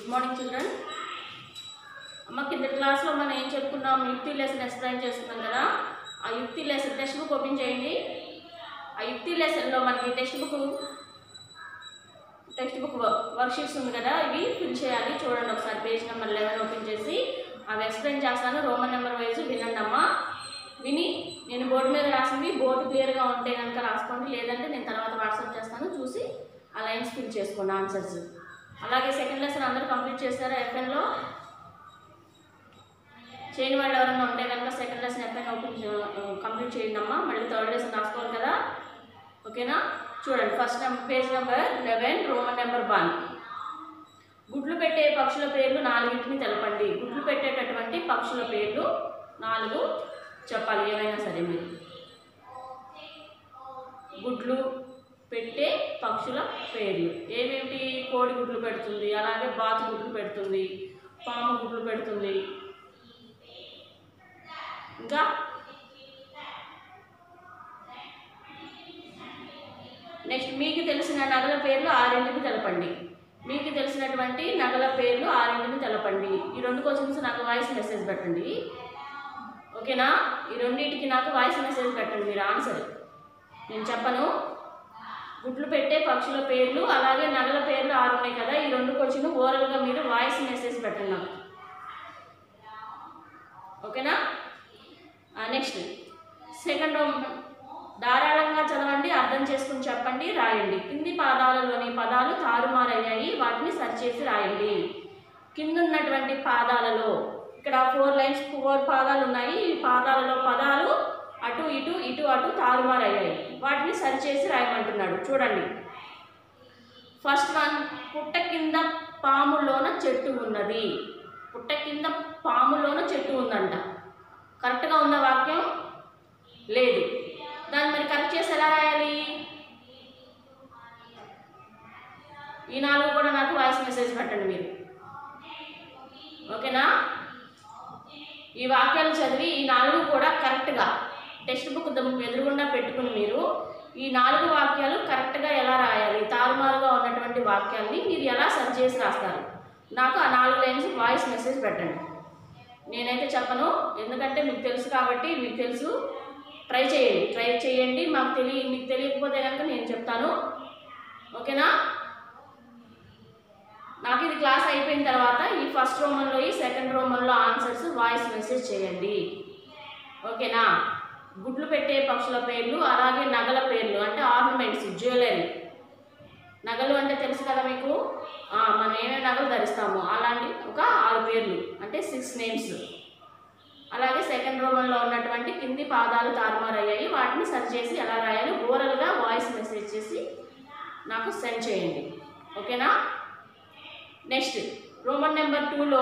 good morning children అమ్మ కింద క్లాస్లో మనం ఏం చెప్పుకున్నాం యుక్తి లెసన్ ఎక్స్ప్లెయిన్ చేస్తున్నాం కదా ఆ యుక్తి లెసన్ టెక్స్ట్ బుక్ ఓపెన్ చేయండి ఆ యుక్తి లెసన్లో మనకి textbook textbook worksheets ఉంది కదా ఇవి ఫిల్ చేయాలి చూడండి ఒకసారి పేజ్ నెంబర్ లెవెన్ ఓపెన్ చేసి అవి ఎక్స్ప్లెయిన్ చేస్తాను రోమన్ నెంబర్ వైజ్ వినండి అమ్మా విని నేను బోర్డు మీద రాసింది బోర్డు క్లియర్గా ఉంటే కనుక రాసుకోండి లేదంటే నేను తర్వాత వాట్సాప్ చేస్తాను చూసి ఆ లైన్స్ ఫిల్ చేసుకోండి ఆన్సర్స్ అలాగే సెకండ్ లెసన్ అందరూ కంప్లీట్ చేస్తారా ఎఫ్ఎన్లో చేయని వాళ్ళు ఎవరైనా ఉంటే కనుక second lesson FN open complete చేయండి అమ్మా మళ్ళీ థర్డ్ లెసన్ రాసుకోవాలి కదా ఓకేనా చూడండి first page number eleven Roman number one గుడ్లు పెట్టే పక్షుల పేర్లు నాలుగింటిని తెలపండి గుడ్లు పెట్టేటటువంటి పక్షుల పేర్లు నాలుగు చెప్పాలి ఏమైనా సరే మీరు గుడ్లు పెట్టే పక్షుల పేర్లు ఏమేమిటి కోడి గుడ్లు పెడుతుంది అలాగే బాతు గుడ్లు పెడుతుంది పాము గుడ్లు పెడుతుంది ఇంకా నెక్స్ట్ మీకు తెలిసిన నగల పేర్లు ఆరింటిని తెలపండి మీకు తెలిసినటువంటి నగల పేర్లు ఆరింటిని తెలపండి ఈ రెండు క్వశ్చన్స్ నాకు వాయిస్ మెసేజ్ పెట్టండి ఓకేనా ఈ రెండింటికి నాకు వాయిస్ మెసేజ్ పెట్టండి మీరు ఆన్సర్ నేను చెప్పను గుడ్లు పెట్టే పక్షుల పేర్లు అలాగే నగల పేర్లు ఆరు ఉన్నాయి కదా ఈ రెండు క్వశ్చన్ ఓరల్గా మీరు వాయిస్ మెసేజ్ పెట్టండి నాకు ఓకేనా నెక్స్ట్ సెకండ్ ధారాళంగా చదవండి అర్థం చేసుకుని చెప్పండి రాయండి కింది పాదాలలోని పదాలు తారుమారయ్యాయి వాటిని సరిచేసి రాయండి కింద ఉన్నటువంటి పాదాలలో ఇక్కడ ఫోర్ లైన్స్ ఫోర్ పాదాలు ఉన్నాయి ఈ పాదాలలో పదాలు అటు ఇటు ఇటు అటు తారుమారయ్యాయి వాటిని సరిచేసి రాయమంటున్నాడు చూడండి ఫస్ట్ వన్ పుట్ట కింద పాములోన చెట్టు ఉన్నది పుట్ట కింద పాములోన చెట్టు ఉందంట కరెక్ట్గా ఉన్న వాక్యం లేదు దాన్ని మరి కరెక్ట్ చేసి ఎలా రాయాలి ఈ నాలుగు కూడా నాకు వాయిస్ మెసేజ్ పెట్టండి మీరు ఓకేనా ఈ వాక్యాలు చదివి ఈ నాలుగు కూడా కరెక్ట్గా టెక్స్ట్ బుక్ దమ్- ఎదురుగుండా పెట్టుకుని మీరు ఈ నాలుగు వాక్యాలు కరెక్ట్గా ఎలా రాయాలి తారుమారుగా ఉన్నటువంటి వాక్యాల్ని మీరు ఎలా సరి చేసి రాస్తారు నాకు ఆ నాలుగు లైన్స్ వాయిస్ మెసేజ్ పెట్టండి నేనైతే చెప్పను ఎందుకంటే మీకు తెలుసు కాబట్టి మీకు తెలుసు ట్రై చేయండి ట్రై చేయండి మాకు తెలియ మీకు తెలియకపోతే కనుక నేను చెప్తాను ఓకేనా నాకు ఇది క్లాస్ అయిపోయిన తర్వాత ఈ ఫస్ట్ రోమన్లో ఈ సెకండ్ రోమన్లో ఆన్సర్స్ వాయిస్ మెసేజ్ చేయండి ఓకేనా గుడ్లు పెట్టే పక్షుల పేర్లు అలాగే నగల పేర్లు అంటే ఆర్నమెంట్స్ జ్యువెలరీ నగలు అంటే తెలుసు కదా మీకు ఆ, మనం ఏమేమి నగలు ధరిస్తామో అలాంటి ఒక ఆరు పేర్లు అంటే సిక్స్ నేమ్స్ అలాగే సెకండ్ రోమన్లో ఉన్నటువంటి కింది పాదాలు తారుమారయ్యాయి వాటిని సరి చేసి ఎలా రాయాలి ఓరల్గా వాయిస్ మెసేజ్ చేసి నాకు సెండ్ చేయండి ఓకేనా నెక్స్ట్ రోమన్ నెంబర్ టూలో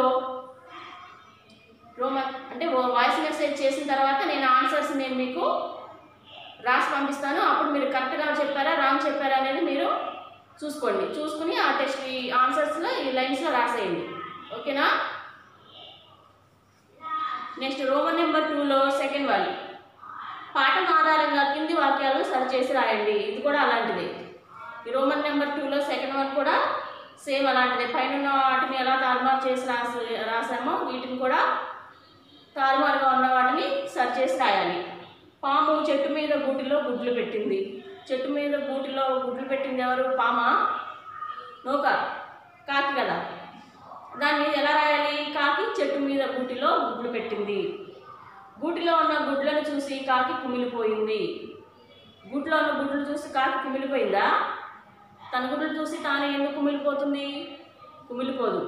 రోమన్ అంటే ఓ- వాయిస్ మెసేజ్ చేసిన తర్వాత నేను ఆన్సర్స్ నేను మీకు రాసి పంపిస్తాను అప్పుడు మీరు కరెక్ట్గా చెప్పారా రాంగ్ చెప్పారా అనేది మీరు చూసుకోండి చూసుకుని ఆ టెస్ట్ ఈ ఆన్సర్స్లో ఈ లైన్స్లో రాసేయండి ఓకేనా నెక్స్ట్ రోమన్ నెంబర్ టూలో సెకండ్ వన్ పాఠం ఆధారంగా కింది వాక్యాలను సరిచేసి రాయండి ఇది కూడా అలాంటిదే ఈ రోమన్ నెంబర్ టూలో సెకండ్ వన్ కూడా సేమ్ అలాంటిదే పైన ఉన్న వాటిని ఎలా తారుమారు చేసి రాసి రాసామో వీటిని కూడా తారుమారుగా ఉన్న వాటిని సరి చేసి రాయాలి పాము చెట్టు మీద గూటిలో గుడ్లు పెట్టింది చెట్టు మీద గూటిలో గుడ్లు పెట్టింది ఎవరు పామా నూక కాకి కదా దాని మీద ఎలా రాయాలి కాకి చెట్టు మీద గూటిలో గుడ్లు పెట్టింది గూటిలో ఉన్న గుడ్లను చూసి కాకి కుమిలిపోయింది గూట్లో ఉన్న గుడ్లు చూసి కాకి కుమిలిపోయిందా తన గుడ్లు చూసి తాను ఎందుకు కుమిలిపోతుంది కుమిలిపోదు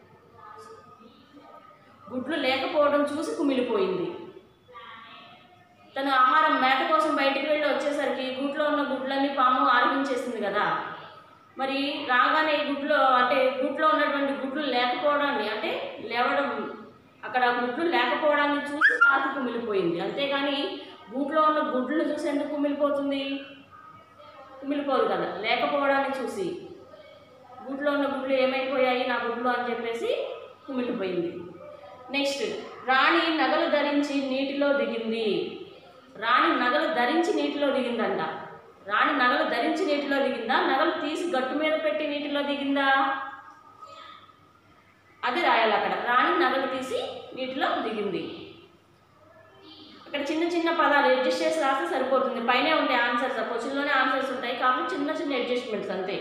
గుడ్లు లేకపోవడం చూసి కుమిలిపోయింది తను ఆహారం మేత కోసం బయటికి వెళ్ళి వచ్చేసరికి గూట్లో ఉన్న గుడ్లన్నీ పాము ఆరగించేసింది కదా మరి రాగానే ఈ గుడ్లో అంటే గుడ్లో ఉన్నటువంటి గుడ్లు లేకపోవడాన్ని అంటే లేవడం అక్కడ గుడ్లు లేకపోవడాన్ని చూసి కాకి కుమిలిపోయింది అంతేగాని గూట్లో ఉన్న గుడ్లు చూసి ఎందుకు కుమిలిపోతుంది కుమిలిపోదు కదా లేకపోవడాన్ని చూసి గుడ్లో ఉన్న గుడ్లు ఏమైపోయాయి నా గుడ్లు అని చెప్పేసి కుమిలిపోయింది నెక్స్ట్ రాణి నగలు ధరించి నీటిలో దిగింది రాణి నగలు ధరించి నీటిలో దిగిందంట రాణి నగలు ధరించి నీటిలో దిగిందా నగలు తీసి గట్టు మీద పెట్టి నీటిలో దిగిందా అది రాయాలి అక్కడ రాణి నగలు తీసి నీటిలో దిగింది ఇక్కడ చిన్న చిన్న పదాలు అడ్జస్ట్ చేసి రాస్తే సరిపోతుంది పైనే ఉంటాయి ఆన్సర్స్ క్వశ్చన్లోనే ఆన్సర్స్ ఉంటాయి కాబట్టి చిన్న చిన్న అడ్జస్ట్మెంట్స్ అంతే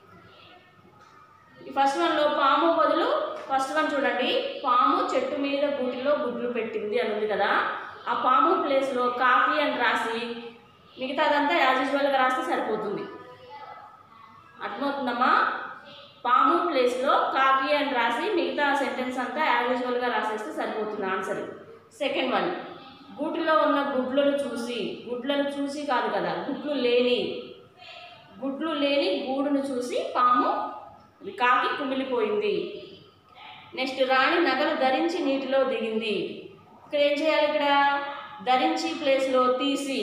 ఈ ఫస్ట్ వన్లో పాము బదులు ఫస్ట్ వన్ చూడండి పాము చెట్టు మీద గూటిలో గుడ్లు పెట్టింది అని ఉంది కదా ఆ పాము ప్లేస్లో కాకి అని రాసి మిగతాదంతా యాజ్ యూజువల్గా రాస్తే సరిపోతుంది అర్థమవుతుందమ్మా పాము ప్లేస్లో కాకి అని రాసి మిగతా సెంటెన్స్ అంతా యాజ్ యూజువల్గా రాసేస్తే సరిపోతుంది ఆన్సర్ సెకండ్ వన్ గూటిలో ఉన్న గుడ్లను చూసి గుడ్లను చూసి కాదు కదా గుడ్లు లేని గుడ్లు లేని గూడును చూసి పాము ఇది కాకి కుమిలిపోయింది నెక్స్ట్ రాణి నగలు ధరించి నీటిలో దిగింది ఇక్కడ ఏం చేయాలి ఇక్కడ ధరించి ప్లేస్లో తీసి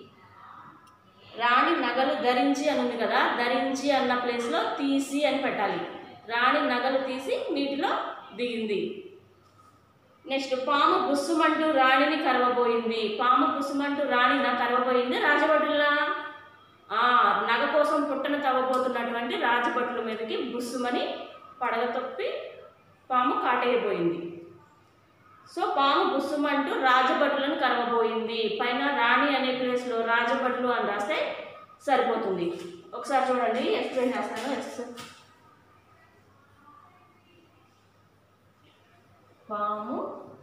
రాణి నగలు ధరించి అని ఉంది కదా ధరించి అన్న ప్లేస్లో తీసి అని పెట్టాలి రాణి నగలు తీసి నీటిలో దిగింది నెక్స్ట్ పాము బుస్సుమంటూ రాణిని కరవబోయింది పాము బుస్సుమంటూ రాణి నా కరవబోయింది రాజభటులా ఆ, నగ కోసం పుట్టను తవ్వబోతున్నటువంటి రాజభటుల మీదకి బుస్సుమని పడగ తప్పి పాము కాటేయబోయింది సో పాము బుస్సుమంటూ రాజభటులను కరవబోయింది పైన రాణి అనే ప్లేస్లో రాజభటులు అని రాస్తే సరిపోతుంది ఒకసారి చూడండి ఎక్స్ప్లెయిన్ చేస్తాను ఎక్స్ పాము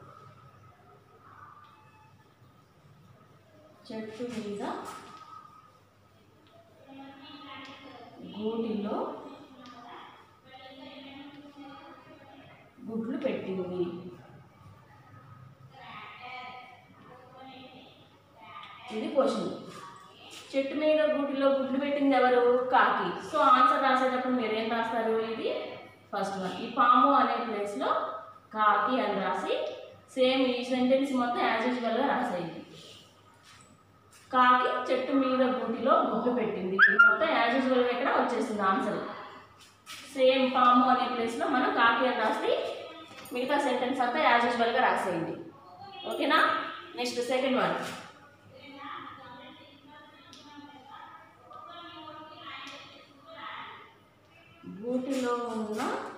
చెట్టు మీద గూటిలో గుడ్లు పెట్టింది ఇది క్వశ్చన్ చెట్టు మీద గూటిలో గుడ్లు పెట్టింది ఎవరు కాకి సో ఆన్సర్ రాసేటప్పుడు మీరు ఏం రాస్తారు ఇది ఫస్ట్ వన్ ఈ పాము అనే ప్లేస్లో కాకి అని రాసి సేమ్ ఈ సెంటెన్స్ మొత్తం యాజ్ యూజువల్గా రాసేయండి కాకి చెట్టు మీద గూటిలో గుడ్లు పెట్టింది ఇది మొత్తం యాజ్ యూజువల్గా ఇక్కడ వచ్చేసింది ఆన్సర్ సేమ్ పాము అనే ప్లేస్లో మనం కాకి అని రాసి మిగతా సెంటెన్స్ అంతా యాజ్ యూజువల్గా రాసేయండి ఓకేనా నెక్స్ట్ సెకండ్ వన్ గూటిలో ఉన్న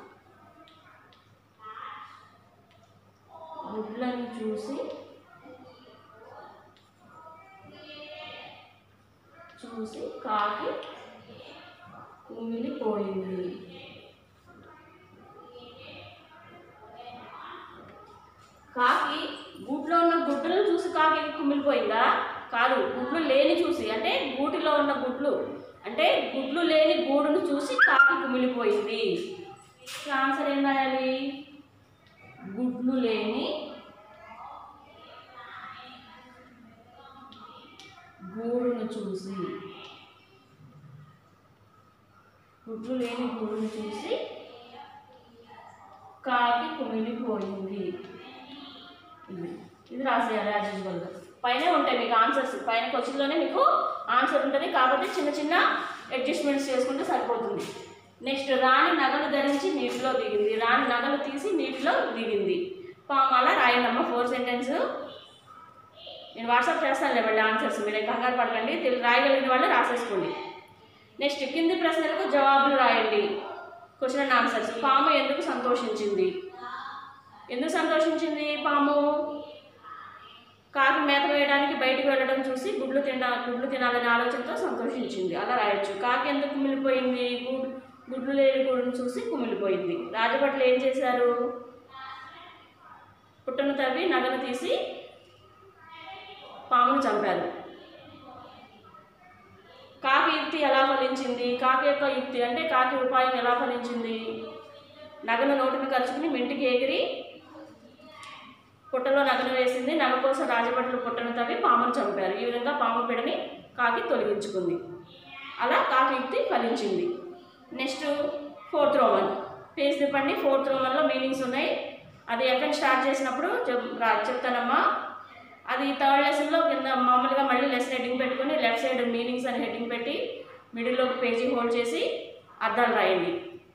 గుడ్లను చూసి చూసి కాకి కుమిలిపోయింది కాకి గూట్లో ఉన్న గుడ్లను చూసి కాకి కుమిలిపోయిందా కాదు గుడ్లు లేని చూసి అంటే గూటిలో ఉన్న గుడ్లు అంటే గుడ్లు లేని గూడును చూసి కాకి కుమిలిపోయింది ఆన్సర్ ఏం రాయాలి గుడ్లు లేని గూడును చూసి గుడ్లు లేని గూడును చూసి కాకి కుమిలిపోయింది ఇది ఇది రాసేయాలి యాజ్ యూజువల్గా పైన ఉంటాయి మీకు ఆన్సర్స్ పైన క్వశ్చన్లోనే మీకు ఆన్సర్ ఉంటుంది కాబట్టి చిన్న చిన్న అడ్జస్ట్మెంట్స్ చేసుకుంటే సరిపోతుంది నెక్స్ట్ రాణి నగలు ధరించి నీటిలో దిగింది రాణి నగలు తీసి నీటిలో దిగింది పామాల రాయండమ్మ ఫోర్ సెంటెన్స్ నేను వాట్సాప్ చేస్తాను లేవండి ఆన్సర్స్ మీరు ఏం కంగారు పడకండి తెలు రాయగలిగిన వాళ్ళు రాసేసుకోండి నెక్స్ట్ కింది ప్రశ్నలకు జవాబులు రాయండి క్వశ్చన్ అండ్ ఆన్సర్స్ పాము ఎందుకు సంతోషించింది ఎందుకు సంతోషించింది పాము కాకి మేత వేయడానికి బయటకు వెళ్ళడం చూసి గుడ్లు తిన గుడ్లు తినాలనే ఆలోచనతో సంతోషించింది అలా రాయొచ్చు కాకి ఎందుకు కుమిలిపోయింది గుడ్ గుడ్లు లేని గూడును చూసి కుమిలిపోయింది రాజభట్లు ఏం చేశారు పుట్టను తవ్వి నగను తీసి పామును చంపారు కాకి యుక్తి ఎలా ఫలించింది కాకి యొక్క యుక్తి అంటే కాకి ఉపాయం ఎలా ఫలించింది నగను నోటిని కలుచుకుని మింటికి ఎగిరి పుట్టలో నగను వేసింది నగ కోసం రాజభట్లు పుట్టను తవ్వి పామును చంపారు ఈ విధంగా పాము పిడని కాకి తొలగించుకుంది అలా కాకి యుక్తి ఫలించింది నెక్స్ట్ ఫోర్త్ రోమన్ పేజ్ తిప్పండి ఫోర్త్ రోమన్లో మీనింగ్స్ ఉన్నాయి అది ఎక్కడ స్టార్ట్ చేసినప్పుడు చెప్ రా- చెప్తానమ్మా అది థర్డ్ లెసన్లో కింద మామూలుగా మళ్ళీ లెసన్ హెడ్డింగ్ పెట్టుకొని లెఫ్ట్ సైడ్ మీనింగ్స్ అని హెడ్డింగ్ పెట్టి మిడిల్లోకి పేజీ హోల్డ్ చేసి అర్థాలు రాయండి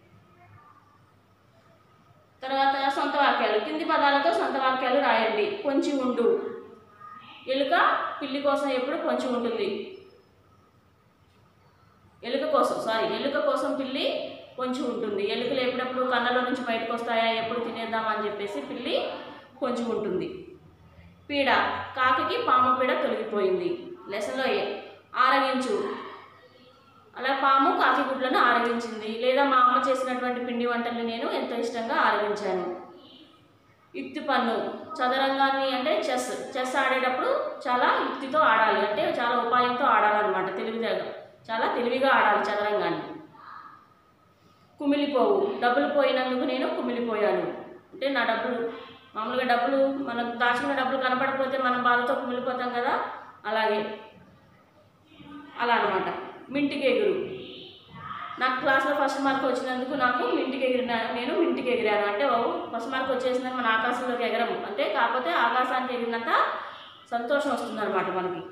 తర్వాత సొంత వాక్యాలు కింది పదాలతో సొంత వాక్యాలు రాయండి పొంచి ఉండు ఎలుక పిల్లి కోసం ఎప్పుడు పొంచి ఉంటుంది ఎలుక కోసం సారీ ఎలుక కోసం పిల్లి కొంచెం ఉంటుంది ఎలుకలు ఎప్పుడప్పుడు కళ్ళలో నుంచి బయటకు వస్తాయా ఎప్పుడు తినేద్దామా అని చెప్పేసి పిల్లి కొంచెం ఉంటుంది పీడ కాకికి పాము పీడ తొలగిపోయింది లెసన్లో ఏ ఆరగించు అలా పాము కాకి గుడ్లను ఆరగించింది లేదా మా అమ్మ చేసినటువంటి పిండి వంటల్ని నేను ఎంతో ఇష్టంగా ఆరగించాను యుక్తి పన్ను చదరంగాన్ని అంటే చెస్ చెస్ ఆడేటప్పుడు చాలా యుక్తితో ఆడాలి అంటే చాలా ఉపాయంతో ఆడాలన్నమాట తెలివిగా చాలా తెలివిగా ఆడాలి చదరంగాన్ని కుమిలిపోవు డబ్బులు పోయినందుకు నేను కుమిలిపోయాను అంటే నా డబ్బులు మామూలుగా డబ్బులు మనం దాచుకున్న డబ్బులు కనపడకపోతే మనం బాధతో కుమిలిపోతాం కదా అలాగే అలా అనమాట మింటికి ఎగురు నాకు క్లాస్లో ఫస్ట్ మార్క్ వచ్చినందుకు నాకు మింటికి ఎగిరిన నేను మింటికి ఎగిరాను అంటే ఓ ఫస్ట్ మార్క్ వచ్చేసిందని మన ఆకాశంలోకి ఎగరము అంటే కాకపోతే ఆకాశానికి ఎగిరినంత సంతోషం వస్తుందన్నమాట మనకి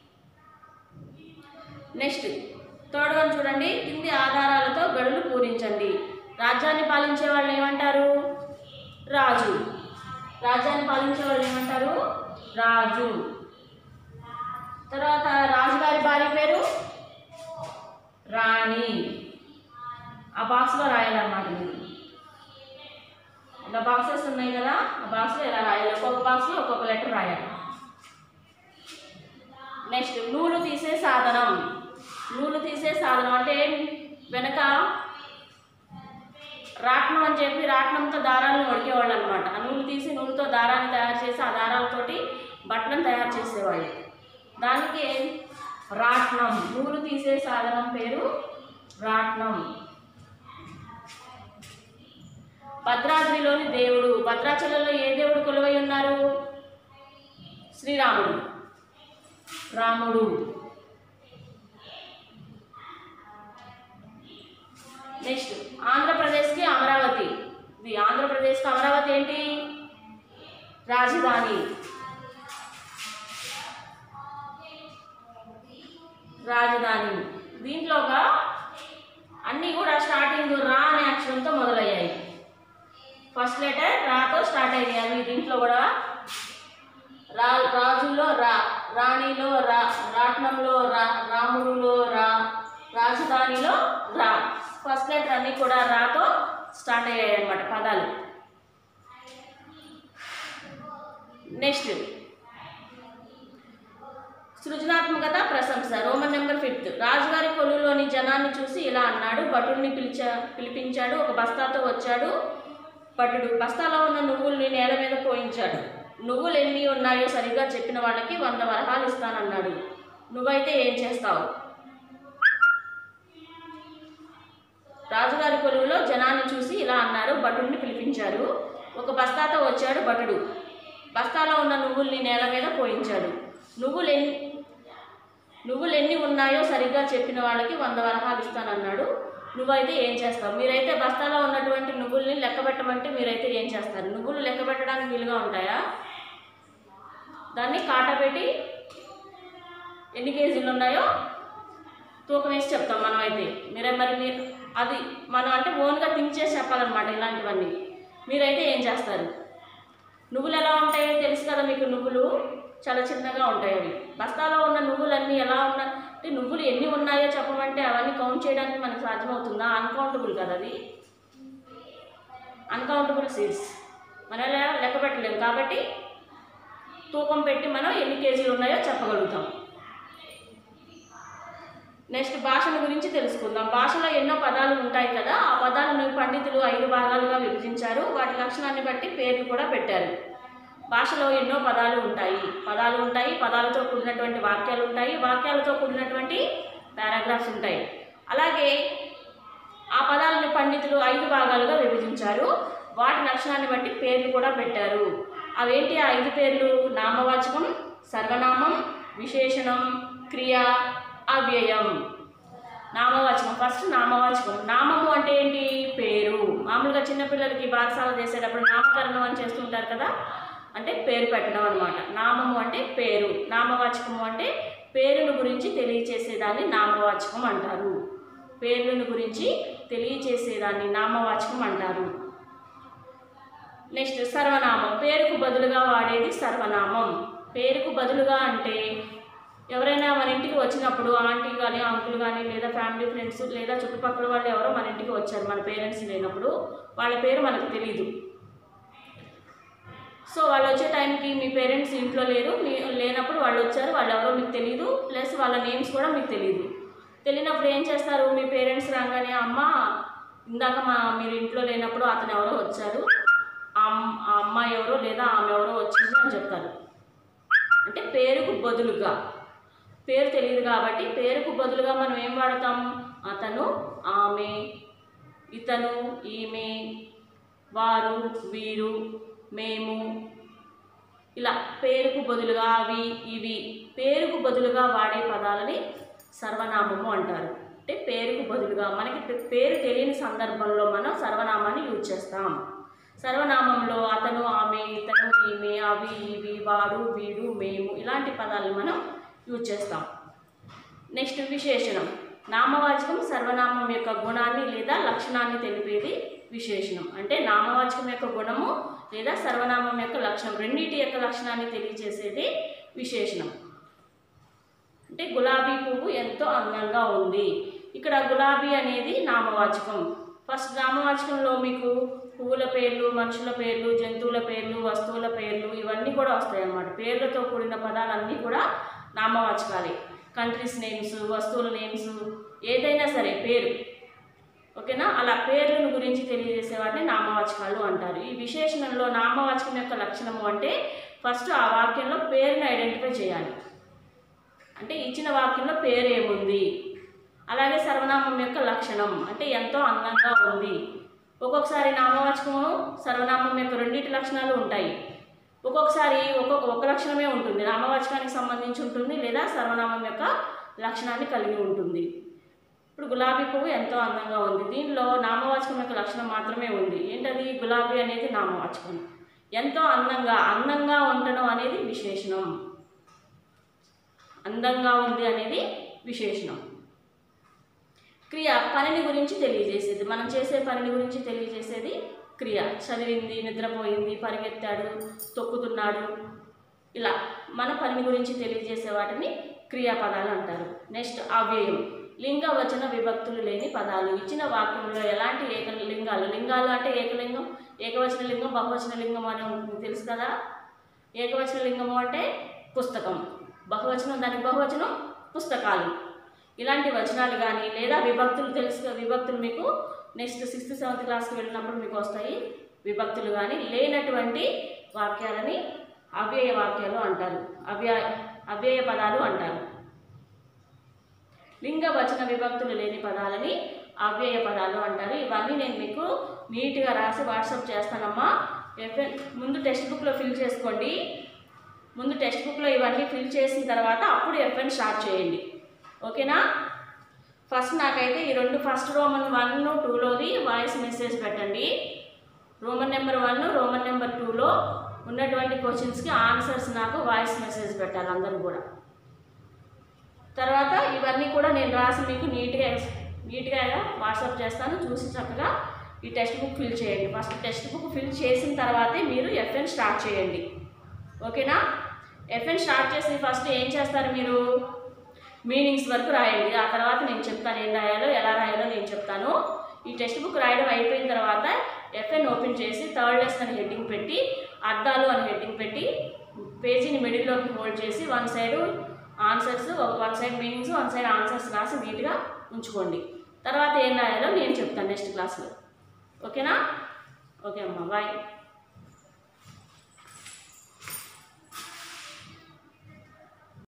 నెక్స్ట్ థర్డ్ వన్ చూడండి కింది ఆధారాలతో గడులు పూరించండి రాజ్యాన్ని పాలించే వాళ్ళు ఏమంటారు రాజు రాజ్యాన్ని పాలించే వాళ్ళు ఏమంటారు రాజు తర్వాత రాజుగారి భార్య పేరు రాణి ఆ బాక్స్లో రాయాలన్నమాట మీరు ఇలా బాక్సెస్ ఉన్నాయి కదా ఆ బాక్స్లో ఇలా రాయాలి ఒక్కొక్క బాక్స్లో ఒక్కొక్క లెటర్ రాయాలి నెక్స్ట్ నూలు తీసే సాధనం నూలు తీసే సాధనం అంటే వెనక రాట్నం అని చెప్పి రాట్నంతో దారాలను వడికేవాళ్ళు అనమాట ఆ నూలు తీసి నూలుతో దారాన్ని తయారు చేసి ఆ దారాలతోటి బట్టలను తయారు చేసేవాళ్ళు దానికి రాట్నం నూలు తీసే సాధనం పేరు రాట్నం భద్రాద్రిలోని దేవుడు భద్రాచలంలో ఏ దేవుడు కొలువై ఉన్నారు శ్రీరాముడు రాముడు నెక్స్ట్ ఆంధ్రప్రదేశ్కి అమరావతి ఇది ఆంధ్రప్రదేశ్కి అమరావతి ఏంటి రాజధాని రాజధాని దీంట్లోగా అన్నీ కూడా స్టార్టింగ్ రా అనే అక్షరంతో మొదలయ్యాయి ఫస్ట్ లెటర్ రాతో స్టార్ట్ అయ్యాయి అవి దీంట్లో కూడా రా రాజులో రా రాణిలో రా రాట్నంలో రా రాముడులో రా రాజధానిలో రా ఫస్ట్ లెటర్ అన్నీ కూడా రాతో స్టార్ట్ అయ్యాయి అన్నమాట పదాలు నెక్స్ట్ సృజనాత్మకత ప్రశంస రోమన్ నెంబర్ ఫిఫ్త్ రాజుగారి కొలువులోని జనాన్ని చూసి ఇలా అన్నాడు భటుడిని పిలిచా పిలిపించాడు ఒక బస్తాతో వచ్చాడు భటుడు బస్తాలో ఉన్న నువ్వుల్ని నేల మీద పోయించాడు నువ్వులు ఎన్ని ఉన్నాయో సరిగ్గా చెప్పిన వాళ్ళకి వంద వరహాలు ఇస్తానన్నాడు నువ్వైతే ఏం చేస్తావు రాజుగారి కొలువులో జనాన్ని చూసి ఇలా అన్నారు భటుడిని పిలిపించారు ఒక బస్తాతో వచ్చాడు భటుడు బస్తాలో ఉన్న నువ్వుల్ని నేల మీద పోయించాడు నువ్వులు ఎన్ని నువ్వులు ఎన్ని ఉన్నాయో సరిగ్గా చెప్పిన వాళ్ళకి వంద వరహాలు ఇస్తానన్నాడు నువ్వైతే ఏం చేస్తావు మీరైతే బస్తాలో ఉన్నటువంటి నువ్వుల్ని లెక్క పెట్టమంటే మీరైతే ఏం చేస్తారు నువ్వులు లెక్క పెట్టడానికి వీలుగా ఉంటాయా దాన్ని కాట పెట్టి ఎన్ని కేజీలు ఉన్నాయో తూకం వేసి చెప్తాం మనం అయితే మీరే మరి మీరు అది మనం అంటే ఓన్గా థింక్ చేసి చెప్పాలన్నమాట ఇలాంటివన్నీ మీరైతే ఏం చేస్తారు నువ్వులు ఎలా ఉంటాయో తెలుసు కదా మీకు నువ్వులు చాలా చిన్నగా ఉంటాయి అవి బస్తాలో ఉన్న నువ్వులన్నీ ఎలా ఉన్నా అంటే నువ్వులు ఎన్ని ఉన్నాయో చెప్పమంటే అవన్నీ కౌంట్ చేయడానికి మనకు సాధ్యమవుతుందా అన్కౌంటబుల్ కదా అది అన్కౌంటబుల్ సీడ్స్ మనం ఎలా లెక్క పెట్టలేము కాబట్టి తూకం పెట్టి మనం ఎన్ని కేజీలు ఉన్నాయో చెప్పగలుగుతాం నెక్స్ట్ భాషల గురించి తెలుసుకుందాం భాషలో ఎన్నో పదాలు ఉంటాయి కదా ఆ పదాలను పండితులు ఐదు భాగాలుగా విభజించారు వాటి లక్షణాన్ని బట్టి పేర్లు కూడా పెట్టారు భాషలో ఎన్నో పదాలు ఉంటాయి పదాలు ఉంటాయి పదాలతో కూడినటువంటి వాక్యాలు ఉంటాయి వాక్యాలతో కూడినటువంటి పారాగ్రాఫ్స్ ఉంటాయి అలాగే ఆ పదాలను పండితులు ఐదు భాగాలుగా విభజించారు వాటి లక్షణాన్ని బట్టి పేర్లు కూడా పెట్టారు అవేంటి ఆ ఐదు పేర్లు నామవాచకం సర్వనామం విశేషణం క్రియ అవ్యయం నామవాచకం ఫస్ట్ నామవాచకం నామము అంటే ఏంటి పేరు మామూలుగా చిన్నపిల్లలకి బారసాల చేసేటప్పుడు నామకరణం అని చేస్తుంటారు కదా అంటే పేరు పెట్టడం అనమాట నామము అంటే పేరు నామవాచకము అంటే పేరును గురించి తెలియచేసేదాన్ని నామవాచకం అంటారు పేర్లను గురించి తెలియచేసేదాన్ని నామవాచకం అంటారు నెక్స్ట్ సర్వనామం పేరుకు బదులుగా వాడేది సర్వనామం పేరుకు బదులుగా అంటే ఎవరైనా మన ఇంటికి వచ్చినప్పుడు ఆంటీ కానీ అంకుల్ కానీ లేదా ఫ్యామిలీ ఫ్రెండ్స్ లేదా చుట్టుపక్కల వాళ్ళు ఎవరో మన ఇంటికి వచ్చారు మన పేరెంట్స్ లేనప్పుడు వాళ్ళ పేరు మనకు తెలియదు సో వాళ్ళు వచ్చే టైంకి మీ పేరెంట్స్ ఇంట్లో లేరు మీ లేనప్పుడు వాళ్ళు వచ్చారు వాళ్ళు ఎవరో మీకు తెలియదు ప్లస్ వాళ్ళ నేమ్స్ కూడా మీకు తెలియదు తెలియనప్పుడు ఏం చేస్తారు మీ పేరెంట్స్ రాగానే అమ్మ ఇందాక మా మీరు ఇంట్లో లేనప్పుడు అతను ఎవరో వచ్చారు ఆ అమ్- ఆ అమ్మాయి ఎవరో లేదా ఆమె ఎవరో వచ్చింది అని చెప్తారు అంటే పేరుకు బదులుగా పేరు తెలియదు కాబట్టి పేరుకు బదులుగా మనం ఏం వాడతాం అతను ఆమె ఇతను ఈమె వారు వీరు మేము ఇలా పేరుకు బదులుగా అవి ఇవి పేరుకు బదులుగా వాడే పదాలని సర్వనామము అంటారు అంటే పేరుకు బదులుగా మనకి పే- పేరు తెలియని సందర్భంలో మనం సర్వనామాన్ని యూజ్ చేస్తాం సర్వనామంలో అతను ఆమె ఇతను ఈమె అవి ఇవి వాడు వీడు మేము ఇలాంటి పదాలను మనం యూజ్ చేస్తాం నెక్స్ట్ విశేషణం నామవాచకం సర్వనామం యొక్క గుణాన్ని లేదా లక్షణాన్ని తెలిపేది విశేషణం అంటే నామవాచకం యొక్క గుణము లేదా సర్వనామం యొక్క లక్షణం రెండింటి యొక్క లక్షణాన్ని తెలియజేసేది విశేషణం అంటే గులాబీ పువ్వు ఎంతో అందంగా ఉంది ఇక్కడ గులాబీ అనేది నామవాచకం ఫస్ట్ నామవాచకంలో మీకు పువ్వుల పేర్లు మనుషుల పేర్లు జంతువుల పేర్లు వస్తువుల పేర్లు ఇవన్నీ కూడా వస్తాయి అన్నమాట పేర్లతో కూడిన పదాలన్నీ కూడా నామవాచకాలే కంట్రీస్ నేమ్స్ వస్తువుల నేమ్స్ ఏదైనా సరే పేరు ఓకేనా అలా పేర్లను గురించి తెలియజేసే వాటిని నామవాచకాలు అంటారు ఈ విశేషణంలో నామవాచకం యొక్క లక్షణము అంటే ఫస్ట్ ఆ వాక్యంలో పేరుని ఐడెంటిఫై చేయాలి అంటే ఇచ్చిన వాక్యంలో పేరు ఏముంది అలాగే సర్వనామం యొక్క లక్షణం అంటే ఎంతో అందంగా ఉంది ఒక్కొక్కసారి నామవాచకము సర్వనామం యొక్క రెండింటి లక్షణాలు ఉంటాయి ఒక్కొక్కసారి ఒక్కొక్క ఒక లక్షణమే ఉంటుంది నామవాచకానికి సంబంధించి ఉంటుంది లేదా సర్వనామం యొక్క లక్షణాన్ని కలిగి ఉంటుంది ఇప్పుడు గులాబీ పువ్వు ఎంతో అందంగా ఉంది దీనిలో నామవాచకం యొక్క లక్షణం మాత్రమే ఉంది ఏంటది గులాబీ అనేది నామవాచకం ఎంతో అందంగా అందంగా ఉండడం అనేది విశేషణం అందంగా ఉంది అనేది విశేషణం క్రియ పనిని గురించి తెలియజేసేది మనం చేసే పనిని గురించి తెలియజేసేది క్రియ చదివింది నిద్రపోయింది పరిగెత్తాడు తొక్కుతున్నాడు ఇలా మన పని గురించి తెలియజేసే వాటిని క్రియాపదాలు అంటారు నెక్స్ట్ అవ్యయం లింగ వచన విభక్తులు లేని పదాలు ఇచ్చిన వాక్యంలో ఎలాంటి ఏకలింగాలు లింగాలు అంటే ఏకలింగం ఏకవచన లింగం బహువచన లింగం అని ఉంటుంది తెలుసు కదా ఏకవచన లింగము అంటే పుస్తకం బహువచనం దానికి బహువచనం పుస్తకాలు ఇలాంటి వచనాలు కానీ లేదా విభక్తులు తెలుసు కదా, విభక్తులు మీకు నెక్స్ట్ సిక్స్త్ సెవెంత్ క్లాస్కి వెళ్ళినప్పుడు మీకు వస్తాయి విభక్తులు కానీ లేనటువంటి వాక్యాలని అవ్యయ వాక్యాలు అంటారు అవ్యయ అవ్యయ పదాలు అంటారు లింగ వచన విభక్తులు లేని పదాలని అవ్యయ పదాలు అంటారు ఇవన్నీ నేను మీకు నీట్గా రాసి వాట్సాప్ చేస్తానమ్మా ఎఫ్ఎన్ ముందు టెక్స్ట్ బుక్లో ఫిల్ చేసుకోండి ముందు టెక్స్ట్ బుక్లో ఇవన్నీ ఫిల్ చేసిన తర్వాత అప్పుడు ఎఫ్ఎన్ స్టార్ట్ చేయండి ఓకేనా ఫస్ట్ నాకైతే ఈ రెండు ఫస్ట్ రోమన్ వన్ టూలోది వాయిస్ మెసేజ్ పెట్టండి Roman number one Roman number టూలో ఉన్నటువంటి క్వశ్చన్స్కి ఆన్సర్స్ నాకు వాయిస్ మెసేజ్ పెట్టాలి అందరూ కూడా తర్వాత ఇవన్నీ కూడా నేను రాసి మీకు నీట్గా నీట్గా వాట్సాప్ చేస్తాను చూసి చక్కగా ఈ టెక్స్ట్ బుక్ ఫిల్ చేయండి ఫస్ట్ టెక్స్ట్ బుక్ ఫిల్ చేసిన తర్వాతే మీరు ఎఫ్ఎన్ స్టార్ట్ చేయండి ఓకేనా ఎఫ్ఎన్ స్టార్ట్ చేసి ఫస్ట్ ఏం చేస్తారు మీరు మీనింగ్స్ వరకు రాయండి ఆ తర్వాత నేను చెప్తాను ఏం రాయాలో ఎలా రాయాలో నేను చెప్తాను ఈ టెక్స్ట్ బుక్ రాయడం అయిపోయిన తర్వాత ఎఫ్ఎన్ ఓపెన్ చేసి థర్డ్ లెసన్ అని హెడ్డింగ్ పెట్టి అర్థాలు అని హెడ్డింగ్ పెట్టి పేజీని మిడిల్లోకి హోల్డ్ చేసి one side answers one side meanings one side answers రాసి నీట్గా ఉంచుకోండి తర్వాత ఏం రాయాలో నేను చెప్తాను నెక్స్ట్ క్లాస్లో ఓకేనా ఓకే అమ్మా బాయ్